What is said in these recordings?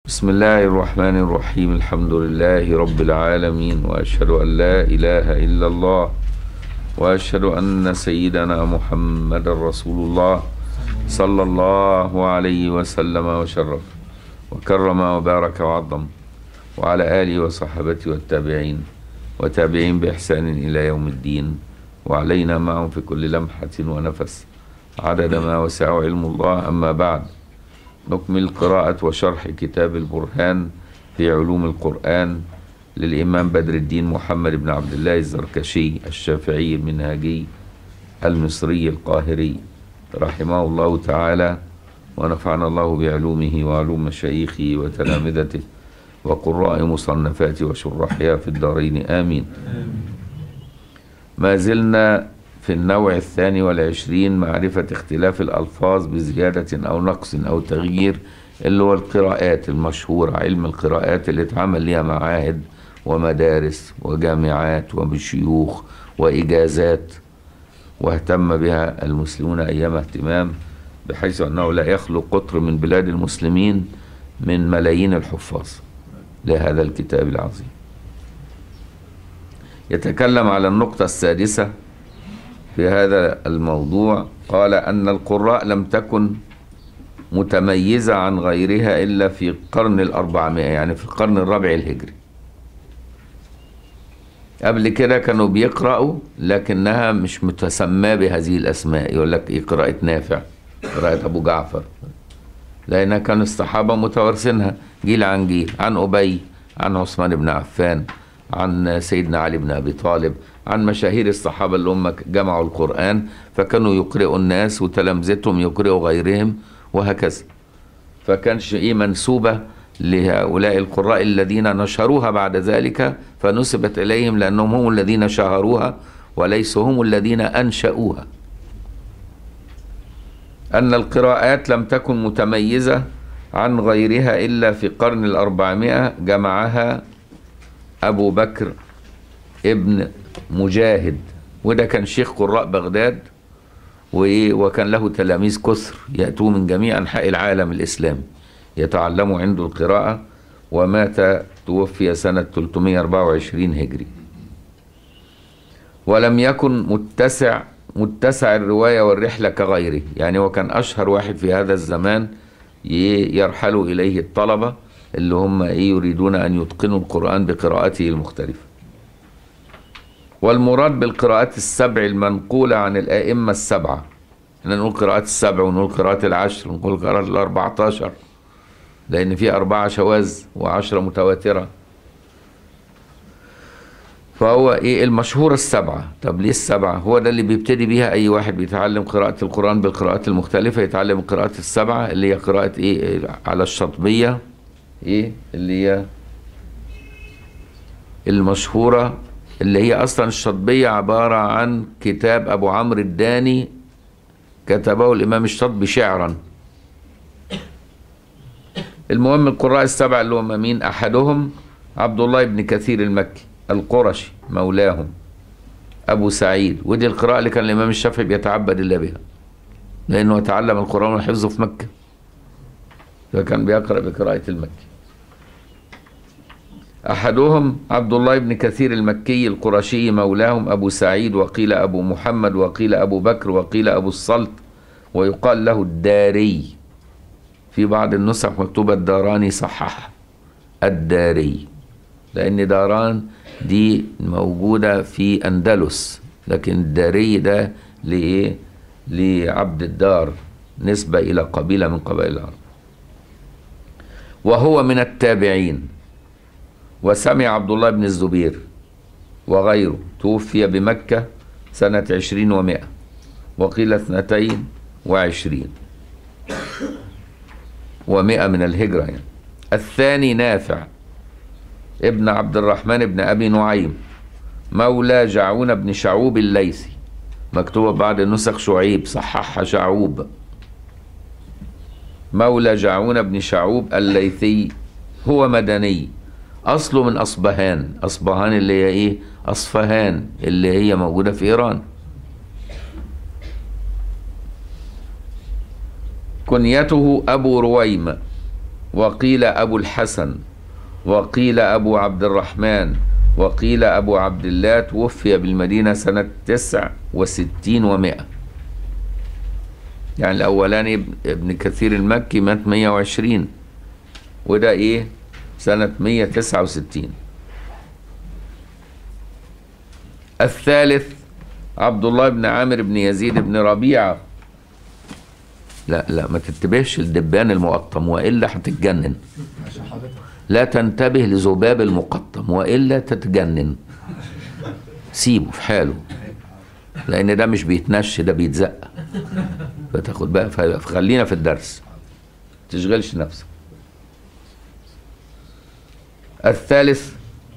بسم الله الرحمن الرحيم الحمد لله رب العالمين واشهد ان لا اله الا الله واشهد ان سيدنا محمد رسول الله صلى الله عليه وسلم وشرف وكرم وبارك وعظم وعلى اله وصحبه والتابعين وتابعين باحسان الى يوم الدين وعلينا معهم في كل لمحه ونفس عدد ما وسعه علم الله اما بعد نكمل قراءة وشرح كتاب البرهان في علوم القرآن للإمام بدر الدين محمد بن عبد الله الزركشي الشافعي المنهاجي المصري القاهري رحمه الله تعالى ونفعنا الله بعلومه وعلوم مشايخه وتلامذته وقراء مصنفاته وشرحها في الدارين آمين ما زلنا في النوع الثاني والعشرين معرفة اختلاف الألفاظ بزيادة أو نقص أو تغيير اللي هو القراءات المشهورة علم القراءات اللي اتعمل ليها معاهد ومدارس وجامعات وبشيوخ وإجازات واهتم بها المسلمون أيام اهتمام بحيث أنه لا يخلو قطر من بلاد المسلمين من ملايين الحفاظ لهذا الكتاب العظيم يتكلم على النقطة السادسة في هذا الموضوع قال أن القراء لم تكن متميزة عن غيرها إلا في القرن الأربعمائة يعني في القرن الرابع الهجري قبل كده كانوا بيقرأوا لكنها مش متسمى بهذه الأسماء يقول لك إيه قراءة نافع قراءة أبو جعفر لأنها كان الصحابة متوارثينها جيل عن جيل عن أبي عن عثمان بن عفان عن سيدنا علي بن أبي طالب عن مشاهير الصحابة اللي هم جمعوا القرآن فكانوا يقرئوا الناس وتلامذتهم يقرئوا غيرهم وهكذا فكانش إيه منسوبة لهؤلاء القراء الذين نشروها بعد ذلك فنسبت إليهم لأنهم هم الذين شهروها وليسوا هم الذين أنشأوها أن القراءات لم تكن متميزة عن غيرها إلا في قرن الأربعمائة جمعها أبو بكر ابن مجاهد وده كان شيخ قراء بغداد وكان له تلاميذ كثر يأتوا من جميع أنحاء العالم الإسلامي يتعلموا عنده القراءة ومات توفي سنة 324 هجري ولم يكن متسع متسع الرواية والرحلة كغيره يعني هو كان أشهر واحد في هذا الزمان يرحل إليه الطلبة اللي هم إيه يريدون أن يتقنوا القرآن بقراءته المختلفة والمراد بالقراءات السبع المنقولة عن الآئمة السبعة احنا نقول قراءات السبع ونقول قراءات العشر ونقول قراءات الأربعة عشر لأن في أربعة شواذ وعشرة متواترة فهو إيه المشهور السبعة طب ليه السبعة هو ده اللي بيبتدي بيها أي واحد بيتعلم قراءة القرآن بالقراءات المختلفة يتعلم القراءات السبعة اللي هي قراءة إيه على الشطبية إيه اللي هي المشهورة اللي هي اصلا الشطبيه عباره عن كتاب ابو عمرو الداني كتبه الامام الشطبي شعرا المهم القراء السبعه اللي هم مين احدهم عبد الله بن كثير المكي القرشي مولاهم ابو سعيد ودي القراءه اللي كان الامام الشافعي بيتعبد الله بها لانه تعلم القران وحفظه في مكه فكان بيقرا بقراءه المكي أحدهم عبد الله بن كثير المكي القرشي مولاهم أبو سعيد وقيل أبو محمد وقيل أبو بكر وقيل أبو الصلت ويقال له الداري في بعض النسخ مكتوبة الداراني صحح الداري لأن داران دي موجودة في أندلس لكن الداري ده لإيه؟ لعبد الدار نسبة إلى قبيلة من قبائل العرب وهو من التابعين وسمع عبد الله بن الزبير وغيره توفي بمكة سنة عشرين ومائة وقيل اثنتين وعشرين ومائة من الهجرة يعني الثاني نافع ابن عبد الرحمن بن أبي نعيم مولى جعون بن شعوب الليثي مكتوبة بعد نسخ شعيب صححها شعوب مولى جعون بن شعوب الليثي هو مدني اصله من اصبهان اصبهان اللي هي ايه اصفهان اللي هي موجوده في ايران كنيته ابو رويم وقيل أبو الحسن وقيل أبو عبد الرحمن وقيل أبو عبد الله توفي بالمدينة سنة تسع وستين ومائة يعني الأولاني ابن- ابن كثير المكي مات 120 وده إيه سنة 169 الثالث عبد الله بن عامر بن يزيد بن ربيعة لا لا ما تنتبهش الدبان المقطم وإلا هتتجنن عشان حضرتك لا تنتبه لذباب المقطم وإلا تتجنن سيبه في حاله لأن ده مش بيتنش ده بيتزق فتاخد بقى فخلينا في الدرس تشغلش نفسك الثالث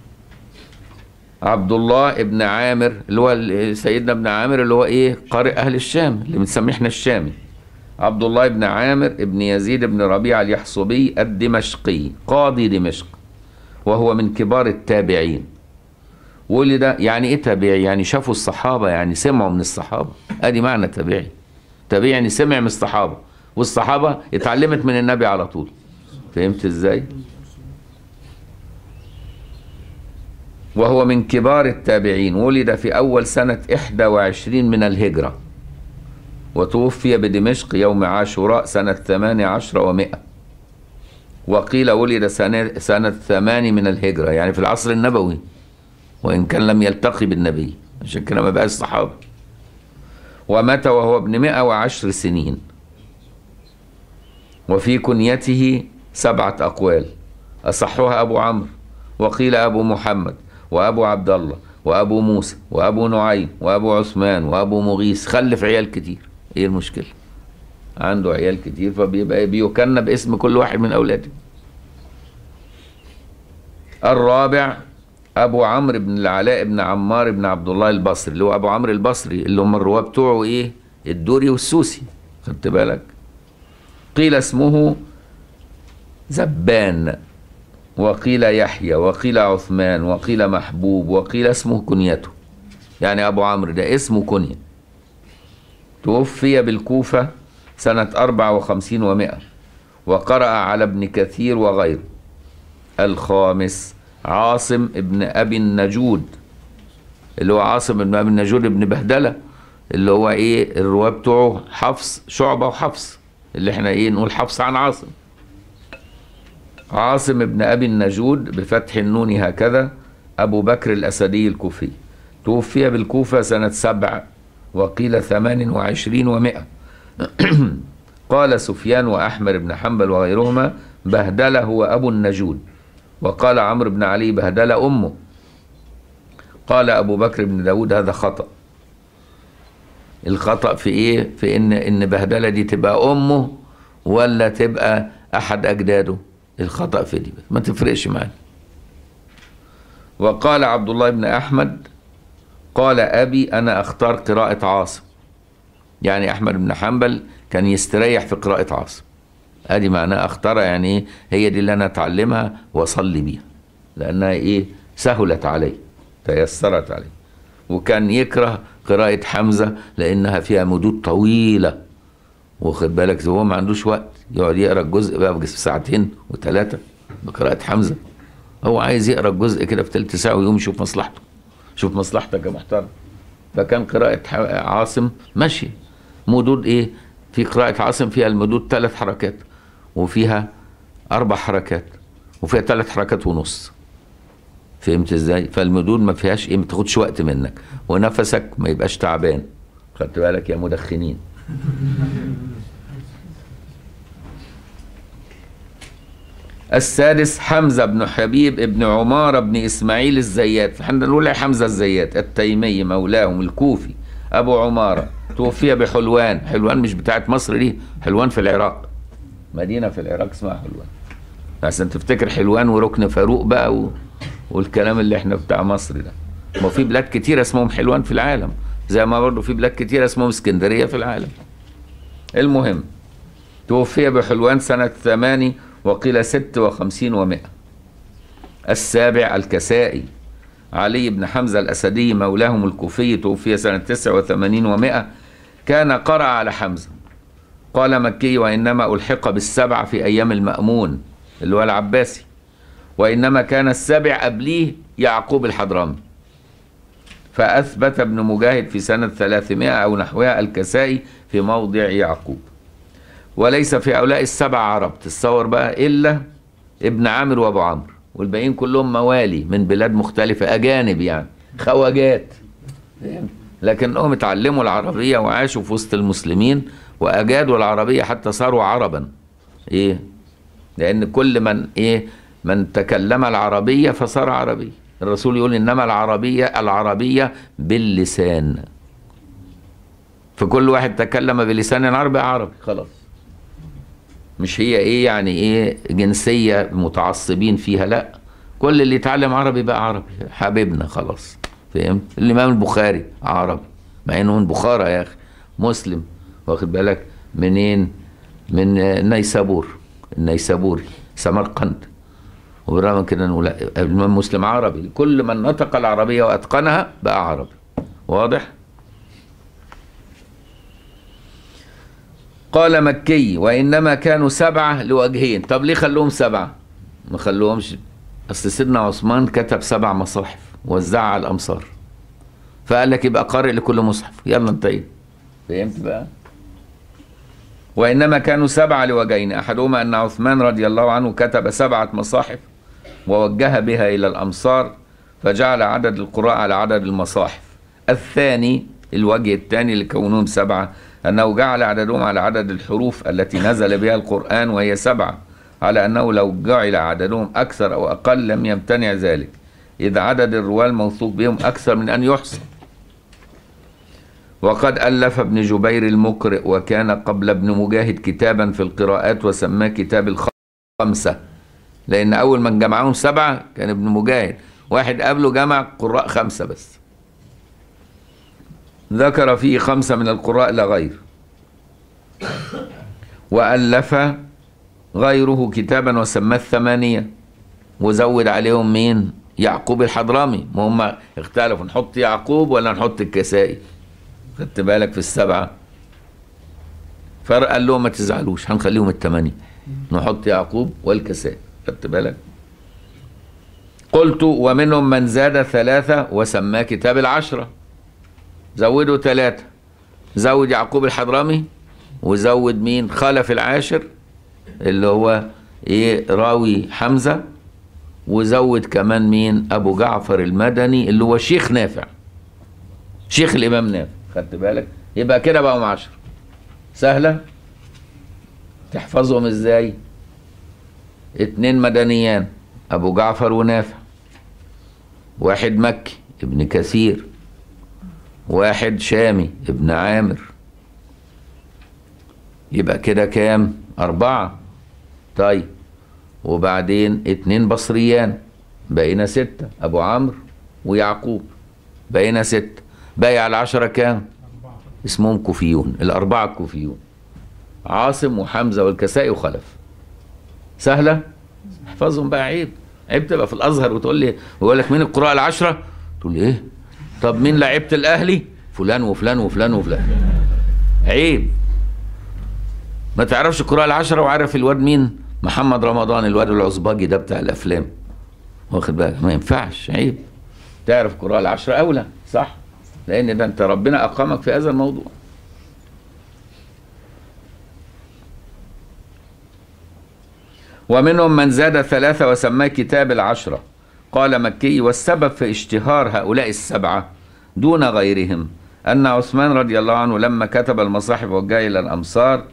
عبد الله ابن عامر اللي هو ال- سيدنا ابن عامر اللي هو ايه قارئ اهل الشام اللي بنسميه احنا الشامي عبد الله بن عامر ابن يزيد بن ربيعة اليحصبي الدمشقي قاضي دمشق وهو من كبار التابعين ولد يعني ايه تابعي يعني شافوا الصحابة يعني سمعوا من الصحابة ادي معنى تابعي تابعي يعني سمع من الصحابة والصحابة اتعلمت من النبي على طول فهمت ازاي وهو من كبار التابعين ولد في أول سنة 21 من الهجرة وتوفي بدمشق يوم عاشوراء سنة 18 ومائة وقيل ولد سنة, سنة ثمان من الهجرة يعني في العصر النبوي وإن كان لم يلتقي بالنبي عشان كده ما بقاش صحابة ومات وهو ابن 110 سنين وفي كنيته سبعة أقوال أصحها أبو عمرو وقيل أبو محمد وأبو عبد الله وأبو موسى وأبو نعيم وأبو عثمان وأبو مغيث خلف عيال كتير إيه المشكلة عنده عيال كتير فبيبقى بيكنى باسم كل واحد من أولاده الرابع أبو عمرو بن العلاء بن عمار بن عبد الله البصري اللي هو أبو عمرو البصري اللي هم الرواة بتوعه إيه الدوري والسوسي خدت بالك قيل اسمه زبان وقيل يحيى وقيل عثمان وقيل محبوب وقيل اسمه كنيته يعني أبو عمرو ده اسمه كنية توفي بالكوفة سنة أربع وخمسين ومائة وقرأ على ابن كثير وغيره الخامس عاصم ابن أبي النجود اللي هو عاصم ابن أبي النجود ابن بهدلة اللي هو إيه الرواة بتوعه حفص شعبة وحفص اللي احنا إيه نقول حفص عن عاصم عاصم ابن أبي النجود بفتح النون هكذا أبو بكر الأسدي الكوفي توفي بالكوفة سنة سبع وقيل ثمان وعشرين ومائة قال سفيان وأحمد بن حنبل وغيرهما بهدلة هو أبو النجود وقال عمرو بن علي بهدلة أمه قال أبو بكر بن داود هذا خطأ الخطأ في إيه في إن إن بهدلة دي تبقى أمه ولا تبقى أحد أجداده الخطأ في دي ما تفرقش معانا وقال عبد الله بن أحمد قال أبي أنا أختار قراءة عاصم يعني أحمد بن حنبل كان يستريح في قراءة عاصم ادي معناها اختارها يعني ايه هي دي اللي انا اتعلمها واصلي بيها لانها ايه سهلت علي تيسرت علي وكان يكره قراءة حمزة لانها فيها مدود طويلة واخد بالك هو ما عندوش وقت يقعد يقرا الجزء بقى في ساعتين وثلاثة بقراءة حمزة هو عايز يقرا الجزء كده في ثلث ساعة ويقوم يشوف مصلحته شوف مصلحتك يا محترم فكان قراءة ح- عاصم ماشي مدود ايه في قراءة عاصم فيها المدود ثلاث حركات وفيها أربع حركات وفيها ثلاث حركات ونص فهمت ازاي؟ فالمدود ما فيهاش ايه ما تاخدش وقت منك ونفسك ما يبقاش تعبان خدت بالك يا مدخنين السادس حمزة بن حبيب ابن عمارة بن إسماعيل الزيات احنا نقول حمزة الزيات التيمي مولاهم الكوفي أبو عمارة توفي بحلوان حلوان مش بتاعت مصر دي حلوان في العراق مدينة في العراق اسمها حلوان عشان تفتكر حلوان وركن فاروق بقى و... والكلام اللي احنا بتاع مصر ده ما في بلاد كتيرة اسمهم حلوان في العالم زي ما برضه في بلاد كتيرة اسمهم اسكندرية في العالم المهم توفي بحلوان سنة ثماني وقيل ست وخمسين ومائة السابع الكسائي علي بن حمزة الأسدي مولاهم الكوفي توفي سنة تسع وثمانين ومائة كان قرأ على حمزة قال مكي وإنما ألحق بالسبع في أيام المأمون اللي هو العباسي وإنما كان السابع قبليه يعقوب الحضرمي فأثبت ابن مجاهد في سنة 300 أو نحوها الكسائي في موضع يعقوب وليس في هؤلاء السبع عرب تصور بقى إلا ابن عامر وأبو عمرو والباقيين كلهم موالي من بلاد مختلفة أجانب يعني خواجات لكنهم اتعلموا العربية وعاشوا في وسط المسلمين وأجادوا العربية حتى صاروا عربا إيه لأن كل من إيه من تكلم العربية فصار عربي الرسول يقول إنما العربية العربية باللسان فكل واحد تكلم بلسان عربي عربي خلاص مش هي ايه يعني ايه جنسية متعصبين فيها لا كل اللي يتعلم عربي بقى عربي حبيبنا خلاص فهمت الامام البخاري عربي مع انه من بخارى يا اخي مسلم واخد بالك منين من نيسابور النيسابوري سمرقند وبالرغم من كده نقول لا، الامام مسلم عربي كل من نطق العربيه واتقنها بقى عربي واضح قال مكي وانما كانوا سبعه لوجهين طب ليه خلوهم سبعه ما خلوهمش اصل سيدنا عثمان كتب سبع مصاحف وزعها على الامصار فقال لك يبقى قارئ لكل مصحف يلا انتهينا فهمت بقى وإنما كانوا سبعة لوجهين أحدهما أن عثمان رضي الله عنه كتب سبعة مصاحف ووجه بها إلى الأمصار فجعل عدد القراء على عدد المصاحف الثاني الوجه الثاني لكونهم سبعة أنه جعل عددهم على عدد الحروف التي نزل بها القرآن وهي سبعة على أنه لو جعل عددهم أكثر أو أقل لم يمتنع ذلك إذ عدد الرواة الموثوق بهم أكثر من أن يحصى وقد ألف ابن جبير المقرئ وكان قبل ابن مجاهد كتابا في القراءات وسماه كتاب الخمسة لأن أول من جمعهم سبعة كان ابن مجاهد واحد قبله جمع قراء خمسة بس ذكر فيه خمسة من القراء لا غير وألف غيره كتابا وسماه الثمانية وزود عليهم مين يعقوب الحضرمي ما هم اختلفوا نحط يعقوب ولا نحط الكسائي خدت بالك في السبعة فرق قال لهم ما تزعلوش هنخليهم الثمانية نحط يعقوب والكسائي خدت بالك قلت ومنهم من زاد ثلاثة وسماه كتاب العشرة زودوا ثلاثة زود يعقوب الحضرمي وزود مين خلف العاشر اللي هو ايه راوي حمزة وزود كمان مين ابو جعفر المدني اللي هو شيخ نافع شيخ الامام نافع خدت بالك يبقى كده بقوا عشرة سهلة تحفظهم ازاي اتنين مدنيان ابو جعفر ونافع واحد مكي ابن كثير واحد شامي ابن عامر يبقى كده كام أربعة طيب وبعدين اتنين بصريان بقينا ستة أبو عمرو ويعقوب بقينا ستة باقي على العشرة كام اسمهم كوفيون الأربعة الكوفيون عاصم وحمزة والكسائي وخلف سهلة احفظهم بقى عيب عيب تبقى في الأزهر وتقول لي ويقول لك مين القراء العشرة تقول لي ايه طب مين لعيبة الأهلي فلان وفلان وفلان وفلان عيب ما تعرفش القراء العشرة وعارف الواد مين محمد رمضان الواد العصباجي ده بتاع الأفلام واخد بالك ما ينفعش عيب تعرف القراء العشرة أولى صح لأن ده أنت ربنا أقامك في هذا الموضوع ومنهم من زاد ثلاثة وسماه كتاب العشرة قال مكي والسبب في اشتهار هؤلاء السبعة دون غيرهم أن عثمان رضي الله عنه لما كتب المصاحف وجاء إلى الأمصار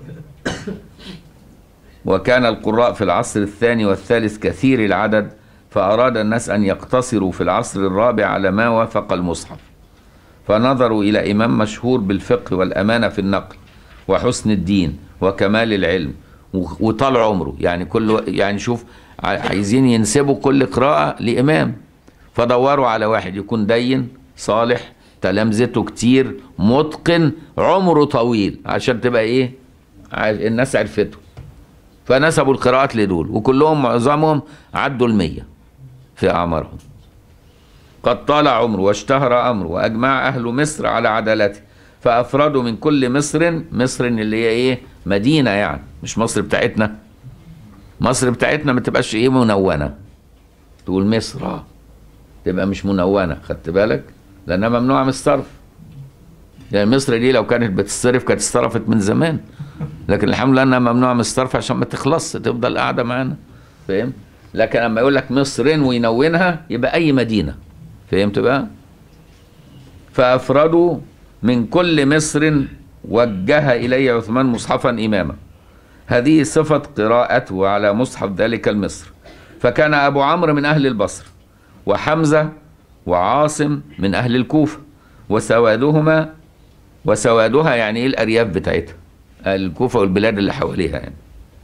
وكان القراء في العصر الثاني والثالث كثير العدد فأراد الناس أن يقتصروا في العصر الرابع على ما وافق المصحف فنظروا إلى إمام مشهور بالفقه والأمانة في النقل وحسن الدين وكمال العلم وطال عمره يعني كل يعني شوف عايزين ينسبوا كل قراءة لإمام فدوروا على واحد يكون دين صالح تلامذته كتير متقن عمره طويل عشان تبقى ايه الناس عرفته فنسبوا القراءات لدول وكلهم معظمهم عدوا المية في أعمارهم قد طال عمره واشتهر أمره وأجمع أهل مصر على عدالته فأفردوا من كل مصر مصر اللي هي إيه مدينة يعني مش مصر بتاعتنا مصر بتاعتنا ما تبقاش ايه منونه تقول مصر تبقى مش منونه خدت بالك لانها ممنوعه من الصرف يعني مصر دي لو كانت بتتصرف كانت اتصرفت من زمان لكن الحمد لله انها ممنوعه من الصرف عشان ما تخلصش تفضل قاعده معانا فاهم لكن لما يقول لك مصر وينونها يبقى اي مدينه فهمت بقى فافردوا من كل مصر وجه الي عثمان مصحفا اماما هذه صفه قراءته على مصحف ذلك المصر فكان ابو عمرو من اهل البصر وحمزه وعاصم من اهل الكوفه وسوادهما وسوادها يعني ايه الارياف بتاعتها الكوفه والبلاد اللي حواليها يعني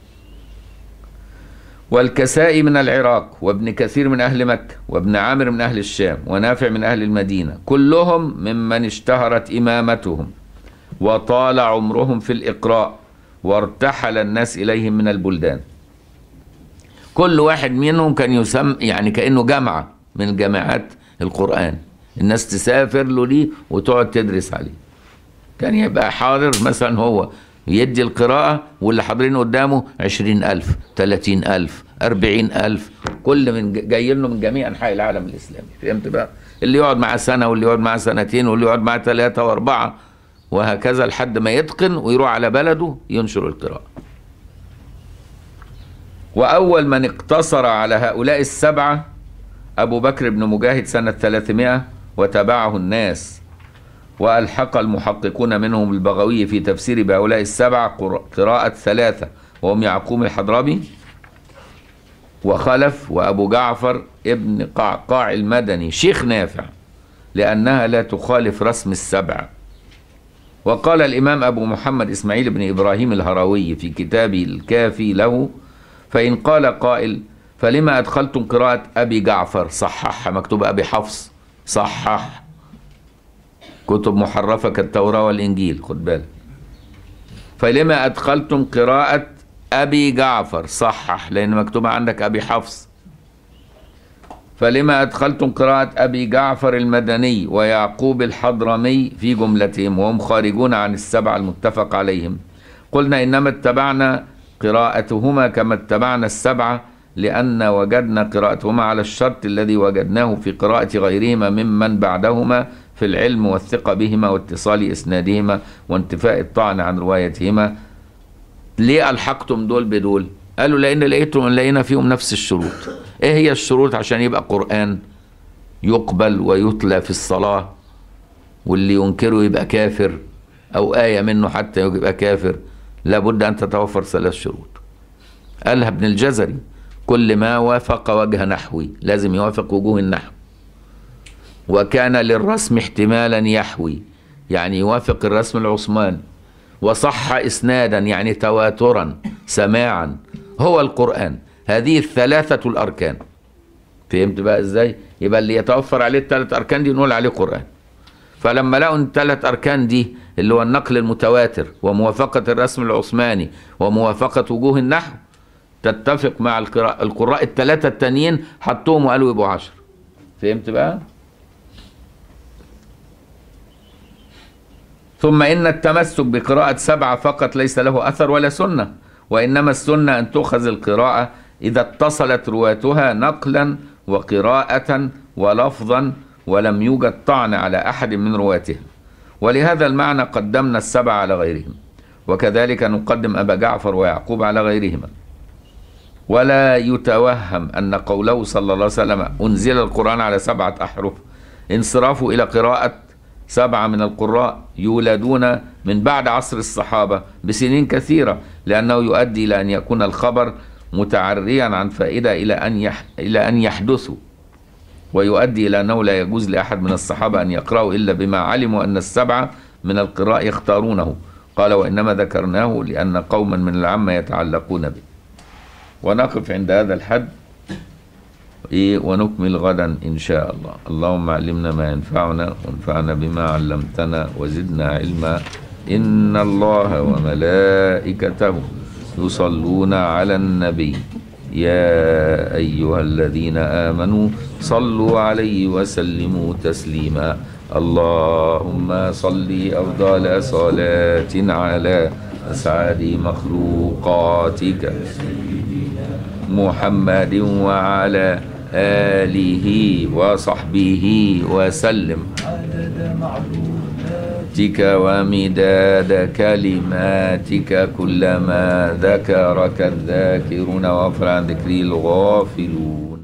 والكسائي من العراق وابن كثير من أهل مكة وابن عامر من أهل الشام ونافع من أهل المدينة كلهم ممن اشتهرت إمامتهم وطال عمرهم في الإقراء وارتحل الناس إليهم من البلدان كل واحد منهم كان يسمى يعني كأنه جامعة من جامعات القرآن الناس تسافر له ليه وتقعد تدرس عليه كان يبقى حاضر مثلا هو يدي القراءة واللي حاضرين قدامه عشرين ألف تلاتين ألف أربعين ألف كل من جاي له من جميع أنحاء العالم الإسلامي فهمت بقى اللي يقعد معاه سنة واللي يقعد معاه سنتين واللي يقعد معاه ثلاثة وأربعة وهكذا لحد ما يتقن ويروح على بلده ينشر القراءة وأول من اقتصر على هؤلاء السبعة أبو بكر بن مجاهد سنة 300 وتبعه الناس وألحق المحققون منهم البغوي في تفسير بهؤلاء السبع قراءة ثلاثة وهم يعقوب الحضرمي وخلف وأبو جعفر ابن قعقاع المدني شيخ نافع لأنها لا تخالف رسم السبع وقال الإمام أبو محمد إسماعيل بن إبراهيم الهروي في كتابه الكافي له فإن قال قائل فلما أدخلتم قراءة أبي جعفر صحح مكتوب أبي حفص صحح كتب محرفة كالتوراة والإنجيل خد بالك فلما أدخلتم قراءة أبي جعفر صحح لأن مكتوب عندك أبي حفص فلما أدخلتم قراءة أبي جعفر المدني ويعقوب الحضرمي في جملتهم وهم خارجون عن السبع المتفق عليهم قلنا إنما اتبعنا قراءتهما كما اتبعنا السبعة لأن وجدنا قراءتهما على الشرط الذي وجدناه في قراءة غيرهما ممن بعدهما في العلم والثقة بهما واتصال إسنادهما وانتفاء الطعن عن روايتهما ليه ألحقتم دول بدول قالوا لأن لقيتم لقينا فيهم نفس الشروط إيه هي الشروط عشان يبقى قرآن يقبل ويتلى في الصلاة واللي ينكره يبقى كافر أو آية منه حتى يبقى كافر لابد أن تتوفر ثلاث شروط قالها ابن الجزري كل ما وافق وجه نحوي لازم يوافق وجوه النحو وكان للرسم احتمالا يحوي يعني يوافق الرسم العثماني وصح اسنادا يعني تواترا سماعا هو القران هذه الثلاثه الاركان فهمت بقى ازاي يبقى اللي يتوفر عليه الثلاث اركان دي نقول عليه قران فلما لقوا الثلاث اركان دي اللي هو النقل المتواتر وموافقه الرسم العثماني وموافقه وجوه النحو تتفق مع القراء القراء الثلاثه التانيين حطوهم وقالوا يبقوا عشر فهمت بقى ثم إن التمسك بقراءة سبعة فقط ليس له أثر ولا سنة وإنما السنة أن تؤخذ القراءة إذا اتصلت رواتها نقلا وقراءة ولفظا ولم يوجد طعن على أحد من رواتها ولهذا المعنى قدمنا السبعة على غيرهم وكذلك نقدم أبا جعفر ويعقوب على غيرهما ولا يتوهم أن قوله صلى الله عليه وسلم أنزل القرآن على سبعة أحرف انصرافه إلى قراءة سبعة من القراء يولدون من بعد عصر الصحابة بسنين كثيرة لأنه يؤدي إلى أن يكون الخبر متعريا عن فائدة إلى أن يح... إلى أن يحدثوا ويؤدي إلى أنه لا يجوز لأحد من الصحابة أن يقرأوا إلا بما علموا أن السبعة من القراء يختارونه قال وإنما ذكرناه لأن قوما من العامة يتعلقون به ونقف عند هذا الحد إيه ونكمل غدا إن شاء الله اللهم علمنا ما ينفعنا وانفعنا بما علمتنا وزدنا علما إن الله وملائكته يصلون على النبي يا أيها الذين آمنوا صلوا عليه وسلموا تسليما اللهم صل أفضل صلاة على أسعد مخلوقاتك محمد وعلى آله وصحبه وسلم عدد معلوماتك تك ومداد كلماتك كلما ذكرك الذاكرون وغفر عن ذكري الغافلون